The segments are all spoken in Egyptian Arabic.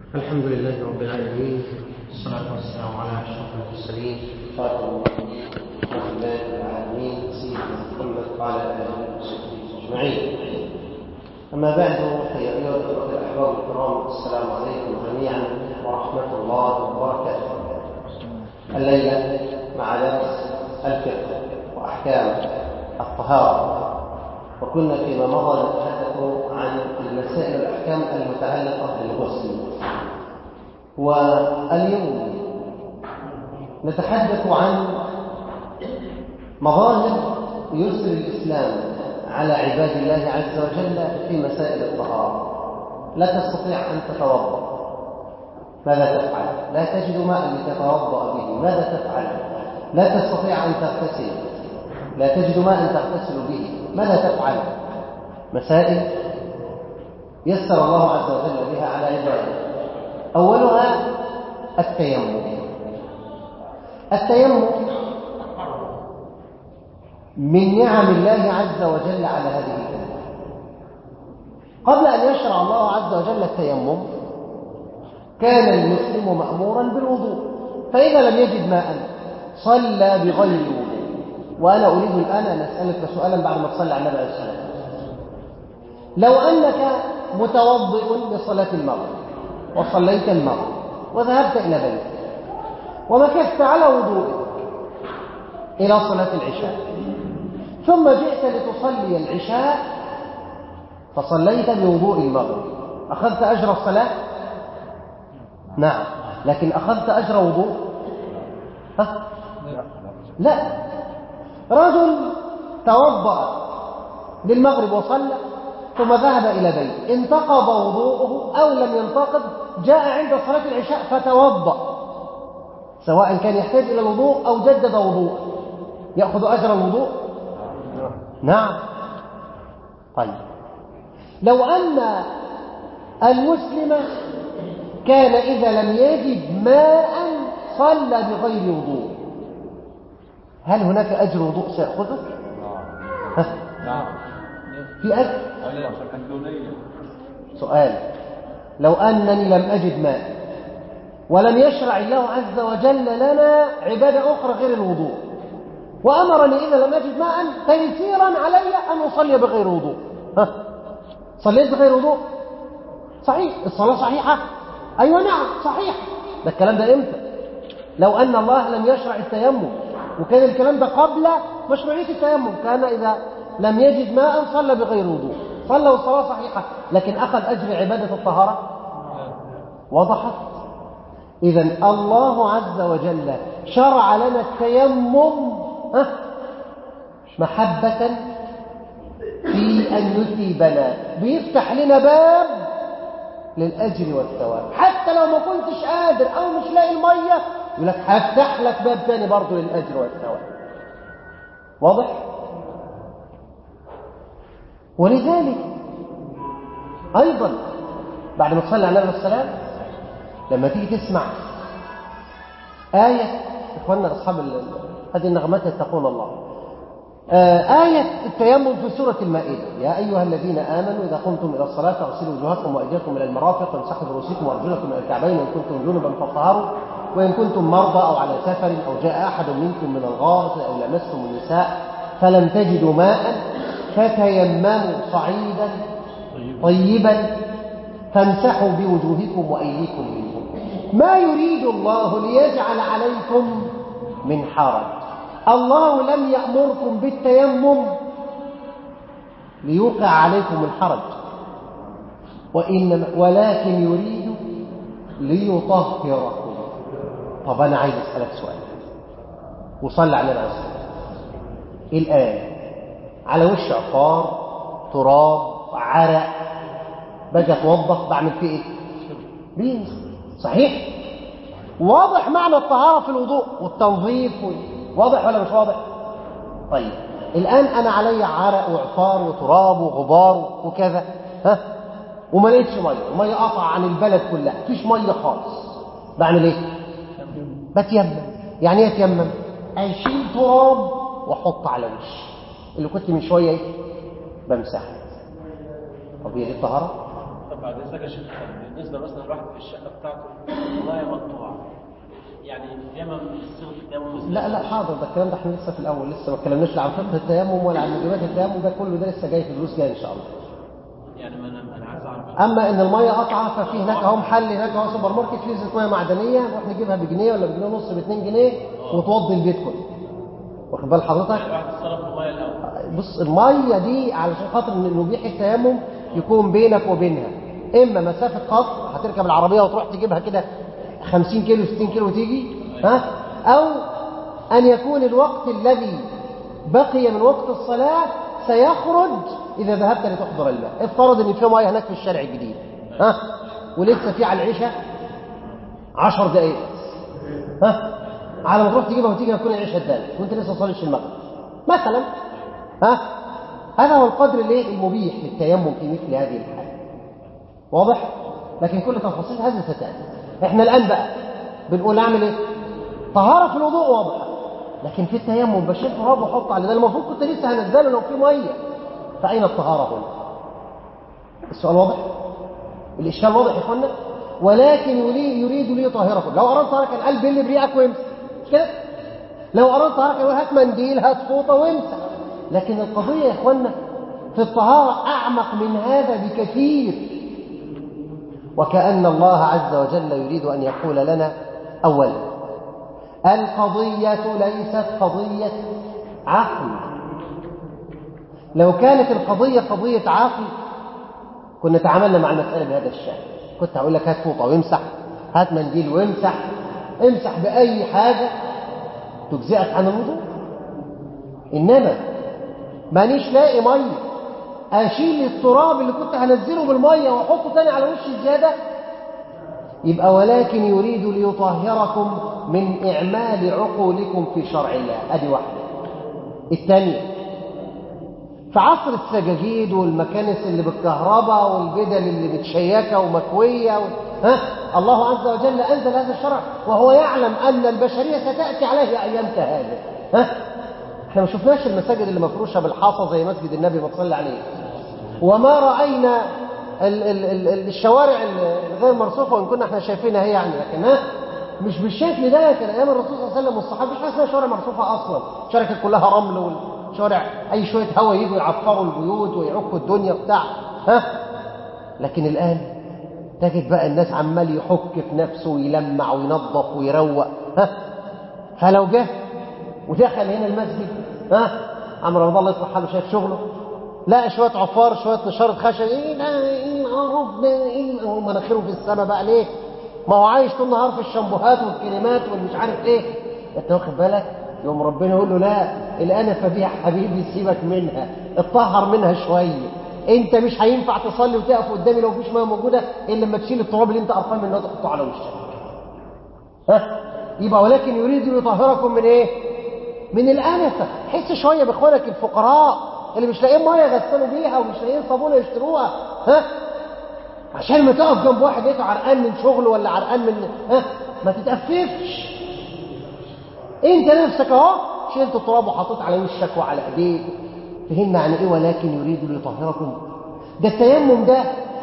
الحمد لله رب العالمين والصلاة والسلام على أشرف المرسلين خاتم محمد العالمين سيدنا محمد وعلى آله وصحبه أجمعين أما بعد فيا أيها الأخوة الأحباب الكرام السلام عليكم جميعا ورحمة الله وبركاته الليلة مع درس الفقه وأحكام الطهارة وكنا فيما مضى نتحدث عن المسائل والأحكام المتعلقة بالغسل واليوم نتحدث عن مظاهر يسر الإسلام على عباد الله عز وجل في مسائل الطهارة لا تستطيع أن تتوضأ ماذا تفعل؟ لا تجد ماء لتتوضأ به ماذا تفعل؟ لا تستطيع أن تغتسل لا تجد ماء تغتسل به ماذا تفعل؟ مسائل يسر الله عز وجل بها على عباده أولها التيمم التيمم من نعم الله عز وجل على هذه الأمة قبل أن يشرع الله عز وجل التيمم كان المسلم مأمورا بالوضوء فإذا لم يجد ماء صلى بغير وضوء وأنا أريد الآن أن أسألك سؤالا بعد ما تصلي على النبي عليه الصلاة والسلام لو أنك متوضئ لصلاة المغرب وصليت المغرب وذهبت إلى بيتك ومكثت على وضوئك إلى صلاة العشاء ثم جئت لتصلي العشاء فصليت بوضوء المغرب أخذت أجر الصلاة؟ نعم لكن أخذت أجر وضوء؟ ها؟ لا رجل توضأ للمغرب وصلى ثم ذهب إلى بيت انتقض وضوءه أو لم ينتقض جاء عند صلاة العشاء فتوضأ سواء كان يحتاج إلى الوضوء أو جدد وضوء يأخذ أجر الوضوء نعم طيب لو أن المسلم كان إذا لم يجد ماء صلى بغير وضوء هل هناك أجر وضوء سيأخذه؟ نعم في أجر الدونية سؤال لو أنني لم أجد ماء ولم يشرع الله عز وجل لنا عبادة أخرى غير الوضوء وأمرني إذا لم أجد ماء تيسيرا علي أن أصلي بغير وضوء ها صليت بغير وضوء صحيح الصلاة صحيحة أيوة نعم صحيح ده الكلام ده إمتى لو أن الله لم يشرع التيمم وكان الكلام ده قبل مشروعية التيمم كان إذا لم يجد ماء صلى بغير وضوء صلى والصلاة صحيحة لكن أخذ أجر عبادة الطهارة وضحت إذا الله عز وجل شرع لنا التيمم ها؟ محبة في أن يثيبنا بيفتح لنا باب للأجر والثواب حتى لو ما كنتش قادر أو مش لاقي المية يقول لك هفتح لك باب تاني برضه للأجر والثواب واضح؟ ولذلك أيضا بعد ما تصلي على النبي السلام لما تيجي تسمع آية إخواننا أصحاب ال- هذه النغمات يتقون الله آه، آية التيمم في سورة المائدة يا أيها الذين آمنوا إذا قمتم إلى الصلاة فاغسلوا وجوهكم وأيديكم إلى المرافق وامسحوا برؤوسكم وأرجلكم إلى الكعبين وإن كنتم جنبا فطهروا وإن كنتم مرضى أو على سفر أو جاء أحد منكم من الغائط أو لمستم النساء فلم تجدوا ماء فتيمموا صعيدا طيبا فامسحوا بوجوهكم وأيديكم منه ما يريد الله ليجعل عليكم من حرج الله لم يأمركم بالتيمم ليوقع عليكم الحرج وإنما ولكن يريد ليطهركم طب أنا عايز أسألك سؤال وصلى على النبي عليه الصلاة والسلام الآن على وش عقار تراب عرق باجي اتوضى بعمل فيه ايه بيه صحيح واضح معنى الطهارة في الوضوء والتنظيف وال- واضح ولا مش واضح طيب الآن أنا علي عرق وعفار وتراب وغبار وكذا ها وما لقيتش مية المية قطع عن البلد كلها مفيش مية خالص بعمل ايه بتيمم يعني ايه اتيمم اشيل تراب واحط على وشي اللي كنت من شويه ايه بمسحه طب هي دي الطهاره بعد اذنك يا شيخ بالنسبه مثلا الواحد في الشقه بتاعته ميه مقطوعه يعني ياما الصيغه التيمم لا لا حاضر ده الكلام ده احنا لسه في الاول لسه ما اتكلمناش لا عن فقه التيمم ولا عن موجبات التيمم ده كله ده لسه جاي في دروس جايه ان شاء الله يعني ما انا انا عايز اعرف اما ان الميه قطعه ففي هناك اهو محل هناك اهو سوبر ماركت فيه ازازه ميه معدنيه نروح نجيبها بجنيه ولا بجنيه ونص ب 2 جنيه وتوضي البيت كله واخد بال حضرتك الواحد يتصرف في الميه الاول بص الميه دي علشان خاطر ان نبيح التيمم يكون بينك وبينها اما مسافه خط هتركب العربيه وتروح تجيبها كده 50 كيلو 60 كيلو وتيجي ها او ان يكون الوقت الذي بقي من وقت الصلاه سيخرج اذا ذهبت لتحضر الماء افترض ان في ميه هناك في الشارع الجديد ها ولسه في على العشاء 10 دقائق ها على ما تروح تجيبها وتيجي تكون العشاء اتدانت وانت لسه صليتش المغرب مثلا ها هذا هو القدر الايه المبيح للتيمم في مثل هذه الحاله واضح لكن كل تفاصيل هذه ستاتي احنا الان بقى بنقول اعمل ايه طهاره في الوضوء واضحه لكن في التيمم بشيل تراب واحط على ده المفروض كنت لسه هنزله لو في ميه فاين الطهاره هنا السؤال واضح الاشكال واضح يا اخوانا ولكن يريد يريد ليطهركم لو اراد طهارك كان قال بل بريقك وامسح مش كده لو اراد طهارك يقول هات منديل هات فوطه وامسح لكن القضيه يا اخوانا في الطهاره اعمق من هذا بكثير وكأن الله عز وجل يريد أن يقول لنا أولا القضية ليست قضية عقل لو كانت القضية قضية عقل كنا تعاملنا مع المسألة بهذا الشأن كنت هقول لك هات فوطة وامسح هات منديل وامسح امسح بأي حاجة تجزئك عن الوضوء إنما مانيش لاقي مية أشيل التراب اللي كنت هنزله بالمية وأحطه تاني على وش الزيادة يبقى ولكن يريد ليطهركم من إعمال عقولكم في شرع الله أدي واحدة الثانية في عصر السجاجيد والمكانس اللي بالكهرباء والبدل اللي متشيكة ومكوية و... ها الله عز وجل أنزل هذا الشرع وهو يعلم أن البشرية ستأتي عليه أيام كهذه ها احنا ما شفناش المساجد اللي مفروشة بالحاصة زي مسجد النبي ما صلى عليه وما رأينا ال ال ال الشوارع الغير مرصوفة وإن كنا احنا شايفينها هي يعني لكن ها مش بالشكل ده كان أيام الرسول صلى الله عليه وسلم والصحابة مش حاجة اسمها شوارع مرصوفة أصلا الشوارع كانت كلها رمل والشوارع أي شوية هوا يجوا يعفروا البيوت ويعكوا الدنيا وبتاع ها لكن الآن تجد بقى الناس عمال يحك في نفسه ويلمع وينظف ويروق ها فلو جه ودخل هنا المسجد ها عم رمضان الله يصلح حاله شايف شغله لقى شويه عفار شويه نشاره خشب ايه ده ايه القرف ده ايه هو مناخيره في السماء بقى ليه ما هو عايش طول النهار في الشامبوهات والكريمات والمش عارف ايه انت واخد بالك يوم ربنا يقول له لا الانفه دي يا حبيبي سيبك منها اتطهر منها شويه انت مش هينفع تصلي وتقف قدامي لو مفيش ميه موجوده الا لما تشيل التراب اللي انت قرفان منه تحطه على وشك ها يبقى ولكن يريد ليطهركم من ايه من الانفه حس شويه باخوانك الفقراء اللي مش لاقيين ميه يغسلوا بيها ومش لاقيين صابونه يشتروها ها عشان ما تقف جنب واحد لقيته عرقان من شغله ولا عرقان من ها ما تتأففش انت نفسك اهو شلت التراب وحطيت على وشك وعلى ايديك فهمنا عن ايه ولكن يريد ليطهركم ده التيمم ده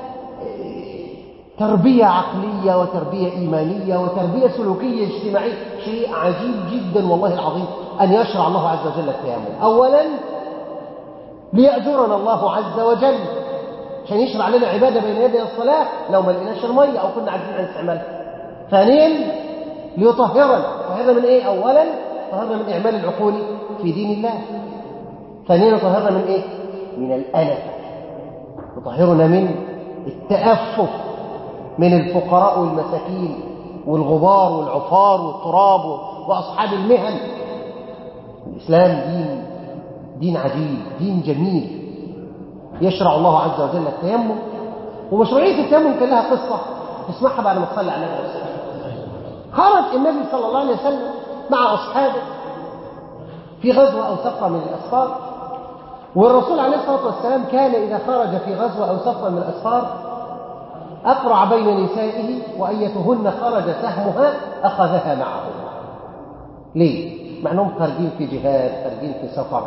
تربية عقلية وتربية إيمانية وتربية سلوكية اجتماعية شيء عجيب جدا والله العظيم أن يشرع الله عز وجل التيمم أولا ليأجرنا الله عز وجل عشان يشرع لنا عبادة بين يدي الصلاة لو ما لقيناش المية أو كنا عاجزين عن استعمالها ثانيا ليطهرنا طهرنا من إيه أولا طهرنا من إعمال العقول في دين الله ثانيا طهرنا من إيه من الأنف يطهرنا من التأفف من الفقراء والمساكين والغبار والعفار والتراب وأصحاب المهن الإسلام دين دين عجيب دين جميل يشرع الله عز وجل التيمم ومشروعية التيمم كان لها قصة تسمعها بعد ما تصلي على النبي خرج النبي صلى الله عليه وسلم مع أصحابه في غزوة أو سفرة من الأسفار والرسول عليه الصلاة والسلام كان إذا خرج في غزوة أو سفرة من الأسفار أقرع بين نسائه وأيتهن خرج سهمها أخذها معه ليه؟ مع أنهم خارجين في جهاد خارجين في سفر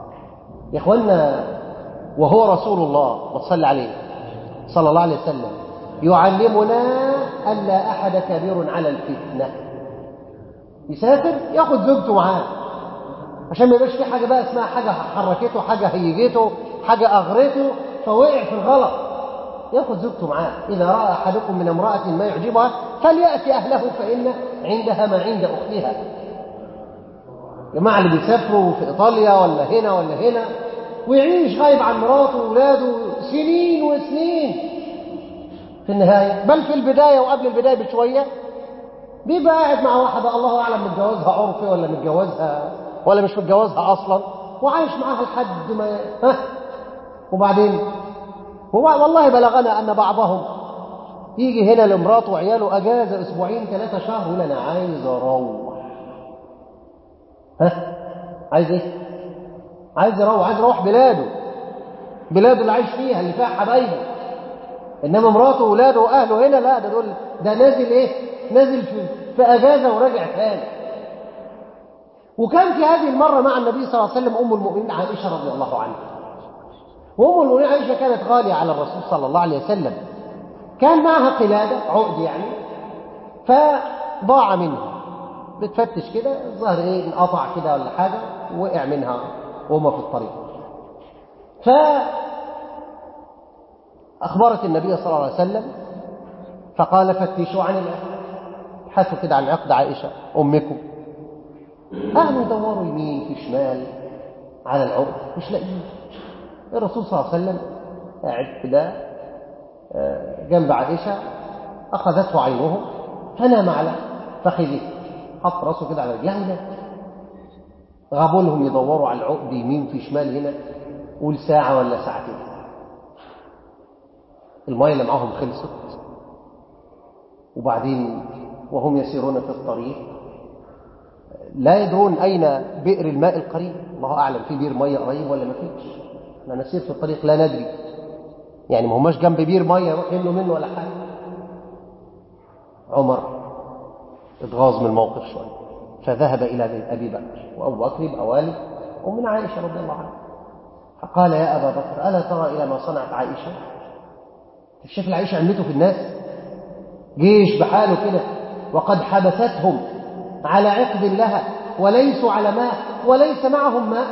يا إخوانا وهو رسول الله وصلى عليه صلى الله عليه وسلم يعلمنا ألا أحد كبير على الفتنة يسافر ياخد زوجته معاه عشان ما يبقاش في حاجة بقى اسمها حاجة حركته حاجة هيجته حاجة أغرته فوقع في الغلط ياخد زوجته معاه إذا رأى أحدكم من امرأة ما يعجبها فليأتي أهله فإن عندها ما عند أختها جماعة اللي بيسافروا في إيطاليا ولا هنا ولا هنا ويعيش غايب عن مراته وولاده سنين وسنين في النهاية بل في البداية وقبل البداية بشوية بيبقى قاعد مع واحدة الله أعلم متجوزها عرفي ولا متجوزها ولا مش متجوزها أصلا وعايش معاها لحد ما ها وبعدين هو والله بلغنا أن بعضهم يجي هنا لمراته وعياله أجازة أسبوعين ثلاثة شهر يقول أنا عايز أروح ها عايز إيه؟ عايز يروح عايز يروح بلاده بلاده اللي عايش فيها اللي فيها حبايبه انما مراته واولاده واهله هنا لا ده دول ده نازل ايه نازل في, في اجازه وراجع تاني وكان في هذه المره مع النبي صلى الله عليه وسلم ام المؤمنين عائشه رضي الله عنها وام المؤمنين عائشه كانت غاليه على الرسول صلى الله عليه وسلم كان معها قلاده عقد يعني فضاع منها بتفتش كده الظاهر ايه انقطع كده ولا حاجه وقع منها وهما في الطريق فأخبرت النبي صلى الله عليه وسلم فقال فتشوا عن العقد ابحثوا كده عن عقد عائشة أمكم قاموا يدوروا يمين في شمال على العقد مش لاقيين الرسول صلى الله عليه وسلم قاعد كده جنب عائشة أخذته عينه فنام على فخذه حط راسه كده على رجلها ونام غابوا لهم يدوروا على العقد يمين في شمال هنا قول ساعة ولا ساعتين المية اللي معاهم خلصت وبعدين وهم يسيرون في الطريق لا يدرون أين بئر الماء القريب الله أعلم في بئر مية قريب ولا ما فيش احنا نسير في الطريق لا ندري يعني ما هماش جنب بئر مية يروح يملوا منه ولا حاجة عمر اتغاظ من الموقف شوية فذهب إلى أبي بكر وأبو بكر يبقى والد ومن عائشة رضي الله عنها فقال يا أبا بكر ألا ترى إلى ما صنعت عائشة شايف العائشة عملته في الناس جيش بحاله كده وقد حبستهم على عقد لها وليسوا على ماء وليس معهم ماء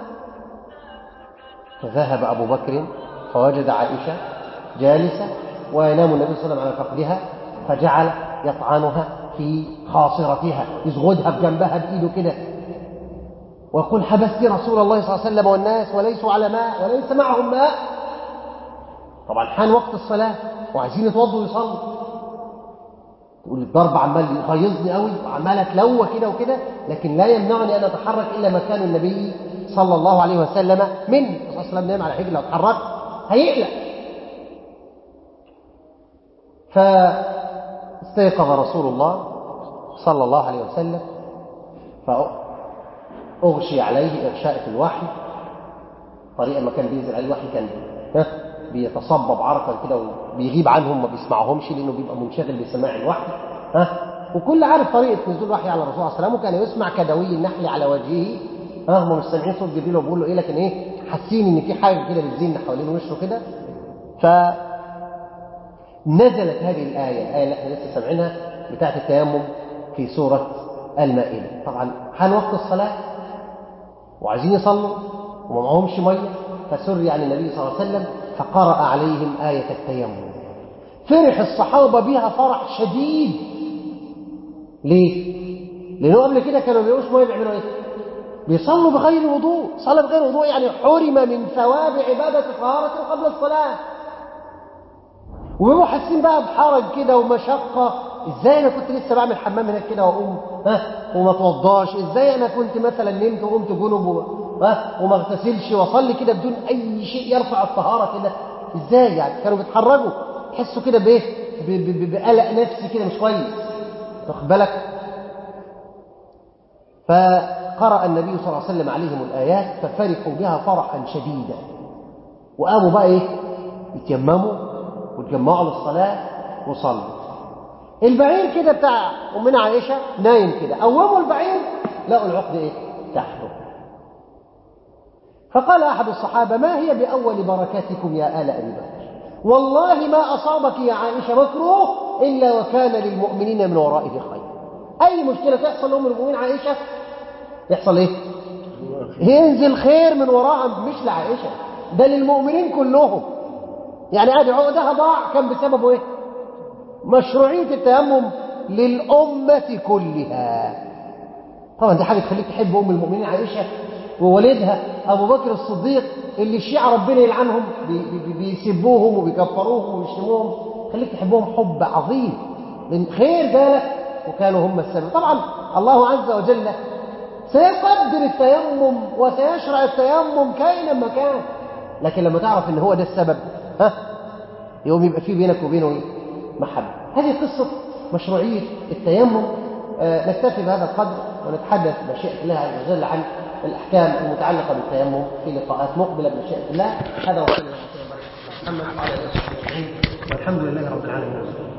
فذهب أبو بكر فوجد عائشة جالسة وينام النبي صلى الله عليه وسلم على فقدها فجعل يطعنها في خاصرتها يزغدها بجنبها بإيده كده ويقول حبست رسول الله صلى الله عليه وسلم والناس وليسوا على ماء وليس معهم ماء طبعا حان وقت الصلاة وعايزين يتوضوا ويصلوا تقول الضرب عمال يغيظني قوي وعمال اتلوى كده وكده لكن لا يمنعني ان اتحرك الا مكان النبي صلى الله عليه وسلم مني الرسول صلى الله عليه وسلم نام على حجر لو اتحركت هيقلق فاستيقظ رسول الله صلى الله عليه وسلم فأغشي عليه إغشاء في الوحي طريقة ما كان بينزل عليه الوحي كان ها بيتصبب عرقا كده وبيغيب عنهم ما بيسمعهمش لأنه بيبقى منشغل بسماع الوحي ها وكل عارف طريقة نزول الوحي على الرسول صلى الله عليه وسلم وكان يسمع كدوي النحل على وجهه ها هم مش سامعين صوت جبريل وبيقول له ايه لكن ايه حاسين ان في حاجه كده بتزن حوالين وشه كده ف نزلت هذه الآية الآية اللي احنا لسه سامعينها بتاعت التيمم في سورة المائدة طبعا حان وقت الصلاة وعايزين يصلوا وما معهمش مية فسري عن النبي صلى الله عليه وسلم فقرأ عليهم آية التيمم فرح الصحابة بها فرح شديد ليه؟ لأنه قبل كده كانوا بيقولوش مية بيعملوا ايه؟ بيصلوا بغير وضوء صلاة بغير وضوء يعني حرم من ثواب عبادة طهارة قبل الصلاة وبيبقوا حاسين بقى بحرج كده ومشقة ازاي انا كنت لسه بعمل حمام هناك كده واقوم ها وما اتوضاش ازاي انا كنت مثلا نمت وقمت جنب و... ها وما اغتسلش واصلي كده بدون اي شيء يرفع الطهارة كده ازاي يعني كانوا بيتحرجوا يحسوا كده بايه ب- ب- بقلق نفسي كده مش كويس واخد بالك فقرأ النبي صلى الله عليه وسلم عليهم الآيات ففرحوا بها فرحا شديدا وقاموا بقى ايه يتيمموا وتجمعوا للصلاة وصلوا البعير كده بتاع أمنا عائشة نايم كده قوموا البعير لقوا العقد ايه تحته فقال أحد الصحابة ما هي بأول بركاتكم يا آل أبي بكر والله ما أصابك يا عائشة مكروه إلا وكان للمؤمنين من ورائه خير أي مشكلة تحصل لهم المؤمنين عائشة يحصل إيه ينزل خير من وراءها مش لعائشة ده للمؤمنين كلهم يعني ادي عقدها ضاع كان بسببه ايه مشروعية التيمم للأمة كلها طبعا دي حاجة تخليك تحب أم المؤمنين عائشة ووالدها أبو بكر الصديق اللي الشيعة ربنا يلعنهم بي- بي- بيسبوهم وبيكفروهم ويشتموهم خليك تحبهم حب عظيم من خير جالك وكانوا هم السبب طبعا الله عز وجل سيقدر التيمم وسيشرع التيمم كائنا ما كان لكن لما تعرف ان هو ده السبب ها يوم يبقى في بينك وبينه ايه محبه هذه قصه مشروعيه التيمم آه نكتفي بهذا القدر ونتحدث بمشيئه الله عز وجل عن الاحكام المتعلقه بالتيمم في لقاءات مقبله بمشيئه الله هذا وصلى الله وسلم وبارك على محمد وعلى اله وصحبه اجمعين والحمد لله رب العالمين